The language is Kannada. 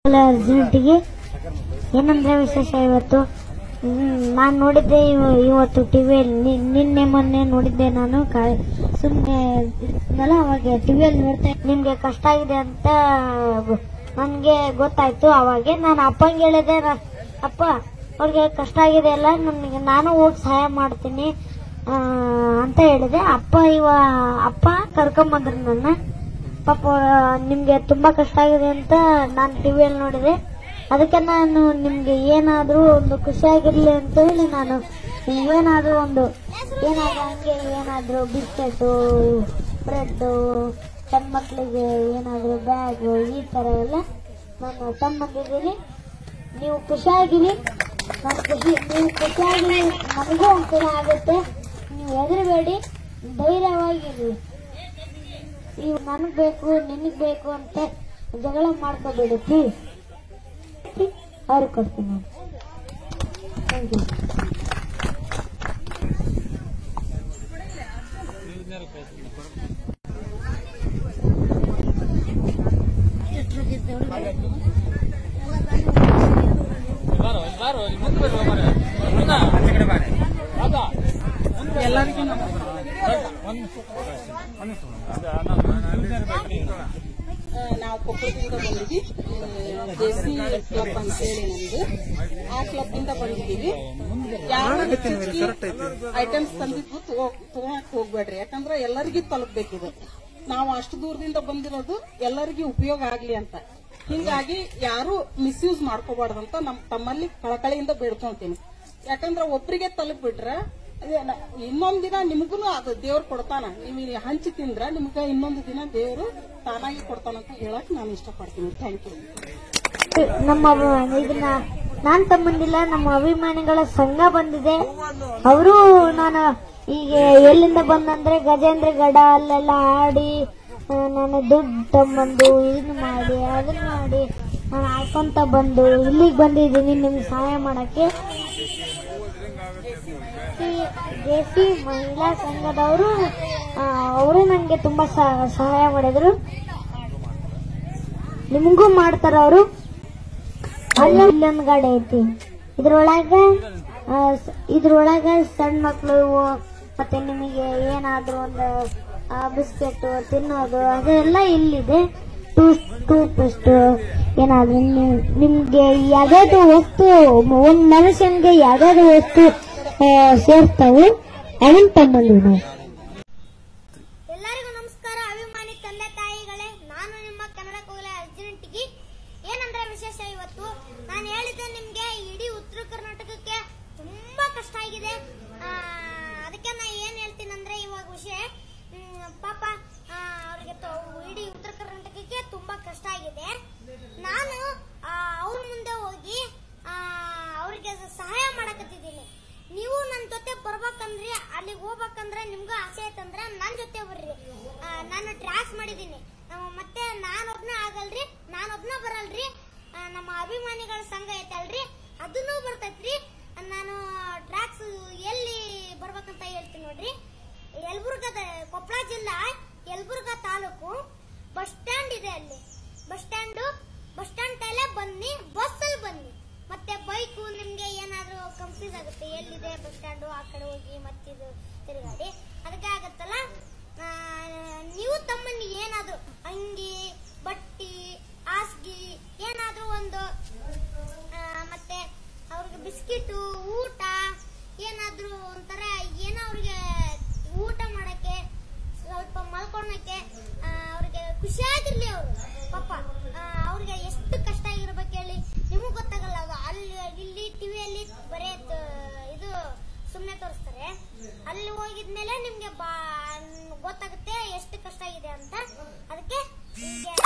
ಅರ್ಜೆಂಟಿಗೆ ಏನಂದ್ರೆ ವಿಶೇಷ ಇವತ್ತು ನಾನು ನೋಡಿದ್ದೆ ಇವ- ಇವತ್ತು ಟಿವಿಯಲ್ಲಿ ನಿನ್ನೆ ಮೊನ್ನೆ ನೋಡಿದ್ದೆ ನಾನು ಸುಮ್ಮನೆ ಇದ್ನಲ್ಲ ಅವಾಗ ಟಿವಿಯಲ್ಲಿ ನೋಡ್ತಾ ನಿಮ್ಗೆ ಕಷ್ಟ ಆಗಿದೆ ಅಂತ ನನ್ಗೆ ಗೊತ್ತಾಯ್ತು ಅವಾಗೆ ನಾನು ಅಪ್ಪಂಗೆ ಹೇಳಿದೆ ನ- ಅಪ್ಪ ಅವ್ರಿಗೆ ಕಷ್ಟ ಆಗಿದೆ ಅಲ್ಲ ನನಗೆ ನಾನು ಹೋಗಿ ಸಹಾಯ ಮಾಡ್ತೀನಿ ಆ, ಅಂತ ಹೇಳಿದೆ ಅಪ್ಪ ಇವ ಅಪ್ಪ ಕರ್ಕೊಂಬಂದ್ರು ನನ್ನ ಪಾಪ ನಿಮ್ಗೆ ತುಂಬಾ ಕಷ್ಟ ಆಗಿದೆ ಅಂತ ನಾನು ಟಿವಿಯಲ್ಲಿ ನೋಡಿದೆ ಅದಕ್ಕೆ ನಾನು ನಿಮ್ಗೆ ಏನಾದ್ರೂ ಒಂದು ಖುಷಿಯಾಗಿರ್ಲಿ ಅಂತ ಹೇಳಿ ನಾನು ಏನಾದ್ರೂ ಒಂದು ಏನಾದ್ರೂ ಹಂಗೆ ಏನಾದ್ರೂ ಬಿಸ್ಕೆಟ್ ಬ್ರೆಡ್ ಸಣ್ಣ ಮಕ್ಕಳಿಗೆ ಏನಾದ್ರೂ ಬ್ಯಾಗ್ ಈ ತರ ಎಲ್ಲ ನಾನು ತಂಬಂದಿದ್ದೀನಿ ನೀವು ಖುಷಿಯಾಗಿರಿ ನಾನು ಖುಷಿ ನೀವು ಖುಷಿಯಾಗಿ ನಮಗೂ ಒಂಥರ ಆಗುತ್ತೆ ನೀವು ಹೆದರಬೇಡಿ ಧೈರ್ಯವಾಗಿರಿ ಇವ್ ನನಗ್ ಬೇಕು ನಿನಗ್ ಬೇಕು ಅಂತ ಜಗಳ ಮಾಡ್ಕೋಬೇಡಿ ಪ್ಲೀಸ್ ಅವ್ರಿಗೆ ಕೊಡ್ತೀನಿ ನಾನು ಥ್ಯಾಂಕ್ ಯು ಆ, ನಾವು ಕೊಪ್ಪಳದಿಂದ ಬಂದಿದ್ವಿ ಜೆಸಿ ಕ್ಲಬ್ ಅಂತ ಹೇಳಿ ನಮ್ದು ಆ ಕ್ಲಬ್ ಇಂದ ಬಂದಿದ್ದೀವಿ ಯಾರು ಐಟಮ್ಸ್ ತಂದಿದ್ದು ತಗೊಳಕ್ ಹೋಗ್ಬೇಡ್ರಿ ಯಾಕಂದ್ರೆ ಎಲ್ಲರಿಗೂ ತಲುಪಬೇಕಿದೆ ನಾವು ಅಷ್ಟು ದೂರದಿಂದ ಬಂದಿರೋದು ಎಲ್ಲರಿಗೂ ಉಪಯೋಗ ಆಗ್ಲಿ ಅಂತ ಹಿಂಗಾಗಿ ಯಾರು ಮಿಸ್ಯೂಸ್ ಮಾಡ್ಕೋಬಾರ್ದಂತ ನಮ್ ತಮ್ಮಲ್ಲಿ ಕಳಕಳಿಯಿಂದ ಬೇಡ್ಕೊಂತೀನಿ ಯಾಕಂದ್ರೆ ಒಬ್ರಿಗೆ ತಲುಪಿಬಿಟ್ರೆ ಇನ್ನೊಂದ್ ದಿನ ನಿಮಗೂ ಅದು ದೇವ್ರು ಕೊಡ್ತಾನ ನೀವು ಹಂಚಿ ತಿಂದ್ರ ನಿಮ್ಗೆ ಇನ್ನೊಂದು ದಿನ ದೇವ್ರು ತಾನಾಗಿ ಕೊಡ್ತಾನಂತ ಹೇಳಕ್ ನಾನು ಇಷ್ಟಪಡ್ತೀನಿ ಥ್ಯಾಂಕ್ ಯು ನಮ್ಮ ಅಭಿ- ಇದನ್ನ ನಾನ್ ತಮ್ಮಂದಿಲ್ಲ ನಮ್ಮ ಅಭಿಮಾನಿಗಳ ಸಂಘ ಬಂದಿದೆ ಅವರು ನಾನು ಈಗ ಎಲ್ಲಿಂದ ಬಂದಂದ್ರೆ ಗಜೇಂದ್ರ ಗಡ ಅಲ್ಲೆಲ್ಲ ಆಡಿ ಆ, ನಾನು ದುಡ್ಡು ತಗೊಂಬಂದು ಇದನ್ನ ಮಾಡಿ ಅದನ್ನ ಮಾಡಿ ನಾನು ಹಾಕೊಂತ ಬಂದು ಇಲ್ಲಿಗೆ ಬಂದಿದ್ದೀನಿ ನಿಮ್ಗೆ ಸಹಾಯ ಮಾಡಕ್ಕೆ ಜೆಸಿ ಮಹಿಳಾ ಸಂಘದವರು ಅವರು ನನಗೆ ತುಂಬಾ ಸಹ- ಸಹಾಯ ಮಾಡಿದ್ರು ನಿಮಗೂ ಮಾಡ್ತಾರ ಅವರು ಅಲ್ಲಿ ಇಲ್ಲೊಂದ್ ಗಾಡಿ ಐತಿ ಇದ್ರೊಳಗ ಆ, ಸ- ಇದ್ರೊಳಗ ಸಣ್ಣ ಮಕ್ಳು ಇವು, ಮತ್ತೆ ನಿಮಗೆ ಏನಾದ್ರೂ ಒಂದು ಬಿಸ್ಕೆಟ್ ತಿನ್ನೋದು ಅದೆಲ್ಲ ಇಲ್ಲಿದೆ ಟೂತ್ ಟೂತ್ ಪೇಸ್ಟ್ ಏನಾದ್ರೂ ನಿ- ನಿಮ್ಗೆ ಯಾವ್ದಾದ್ರು ವಸ್ತು ಒಂದ್ ಮನುಷ್ಯನ್ಗೆ ಯಾವ್ದಾದ್ರು ವಸ್ತು ಆ, ಸೇರ್ತಾವು ಅದನ್ನ ತಗೊಂಬಂದ್ವಿ ನಾವು ಎಲ್ಲರಿಗೂ ನಮಸ್ಕಾರ ಅಭಿಮಾನಿ ತಂದೆ ತಾಯಿಗಳೇ ನಾನು ನಿಮ್ಮ ಕನ್ನಡ ಕೋಗಿಲ ಅರ್ಜೆಂಟಿಗೆ ಏನಂದ್ರೆ ವಿಶೇಷ ಇವತ್ತು ನಾನು ಹೇಳಿದ್ದೆ ನಿಮ್ಗೆ ಇಡೀ ಉತ್ತರ ಕರ್ನಾಟಕಕ್ಕೆ ತುಂಬಾ ಕಷ್ಟ ಆಗಿದೆ ಆ, ಅದಕ್ಕೆ ನಾ ಏನ್ ಹೇಳ್ತೀನಿ ಅಂದ್ರೆ ಇವಾಗ ವಿಷಯ ಹ್ಮ್, ಪಾಪ ಆ, ಅವ್ರಿಗೆ ತ- ಇಡೀ ಉತ್ತರ ಕರ್ನಾಟಕಕ್ಕೆ ತುಂಬಾ ಕಷ್ಟ ಆಗಿದೆ ನಾನು ಅವ್ರ ಮುಂದೆ ಹೋಗಿ ಆ, ಅವ್ರಿಗೆ ಸಹಾಯ ಮಾಡಕತ್ತಿದ್ದೀನಿ ನೀವು ನನ್ನ ಜೊತೆ ಬರ್ಬೇಕಂದ್ರೆ ಅಲ್ಲಿಗೆ ಹೋಗ್ಬೇಕಂದ್ರೆ ನಿಮ್ಗೂ ಆಸೆ ಐತಂದ್ರೆ ನನ್ನ ಜೊತೆ ಬರ್ರಿ ಆ, ನಾನು ಟ್ರ್ಯಾಕ್ಸ್ ಮಾಡಿದ್ದೀನಿ ಆ, ಮತ್ತೆ ನಾನೊಬ್ನ ಆಗಲ್ರಿ ನಾನೊಬ್ನ ಬರಲ್ರಿ ಆ, ನಮ್ಮ ಅಭಿಮಾನಿಗಳ ಸಂಘ ಐತಲ್ರಿ ಅದನ್ನೂ ಬರ್ತೈತ್ರಿ ನಾನು ಟ್ರ್ಯಾಕ್ಸ್ ಎಲ್ಲಿ ಬರ್ಬೇಕಂತ ಹೇಳ್ತೀನಿ ನೋಡ್ರಿ ಯಲಬುರ್ಗದ ಕೊಪ್ಪಳ ಜಿಲ್ಲಾ ಯಲಬುರ್ಗಾ ತಾಲೂಕು ಬಸ್ ಸ್ಟ್ಯಾಂಡ್ ಇದೆ ಅಲ್ಲಿ ಬಸ್ ಸ್ಟ್ಯಾಂಡ್ ಬಸ್ ಸ್ಟ್ಯಾಂಡ್ ತಲೆ ಬನ್ನಿ ಬಸ್ ಅಲ್ಲಿ ಬನ್ನಿ ಮತ್ತೆ ಬೈಕು ನಿಮ್ಗೆ ಏನಾದ್ರೂ ಕನ್ಫ್ಯೂಸ್ ಆಗುತ್ತೆ ಎಲ್ಲಿದೆ ಬಸ್ ಸ್ಟ್ಯಾಂಡ್ ಆ ಕಡೆ ಹೋಗಿ ಮತ್ತಿದು ತಿರುಗಾಡಿ ಅದಕ್ಕೆ ಆಗತ್ತಲ್ಲ ಆ, ನೀವು ತಮ್ಮಲ್ಲಿ ಏನಾದ್ರೂ ಅಂಗಿ ಬಟ್ಟಿ ಹಾಸ್ಗಿ ಏನಾದ್ರೂ ಒಂದು ಆ, ಮತ್ತೆ ಅವ್ರಿಗೆ ಬಿಸ್ಕಿಟು ಊಟ ಏನಾದ್ರೂ ಒಂಥರ ಏನೋ ಅವ್ರಿಗೆ ಊಟ ಮಾಡಕ್ಕೆ ಸ್ವಲ್ಪ ಮಲ್ಕೊಳಕ್ಕೆ ಆ, ಅವ್ರಿಗೆ ಖುಷಿಯಾಗಿರ್ಲಿ ಅವರು ಪಾಪ ಆ, ಅವ್ರಿಗೆ ಎಷ್ಟು ಕಷ್ಟ ಆಗಿರ್ಬೇಕು ಹೇಳಿ ನಿಮಗ್ ಗೊತ್ತಾಗಲ್ಲ ಅದು ಅಲ್ಲಿ ಇಲ್ಲಿ ಟಿವಿಯಲ್ಲಿ ಬರೇ ತ- ಇದು ಸುಮ್ಮನೆ ತೋರಿಸ್ತಾರೆ ಅಲ್ಲಿ ಹೋಗಿದ್ಮೇಲೆ ನಿಮ್ಗೆ ಬಾ ಗೊತ್ತಾಗುತ್ತೆ ಎಷ್ಟು ಕಷ್ಟ ಆಗಿದೆ ಅಂತ ಅದಕ್ಕೆ ನಿಮ್ಗೆ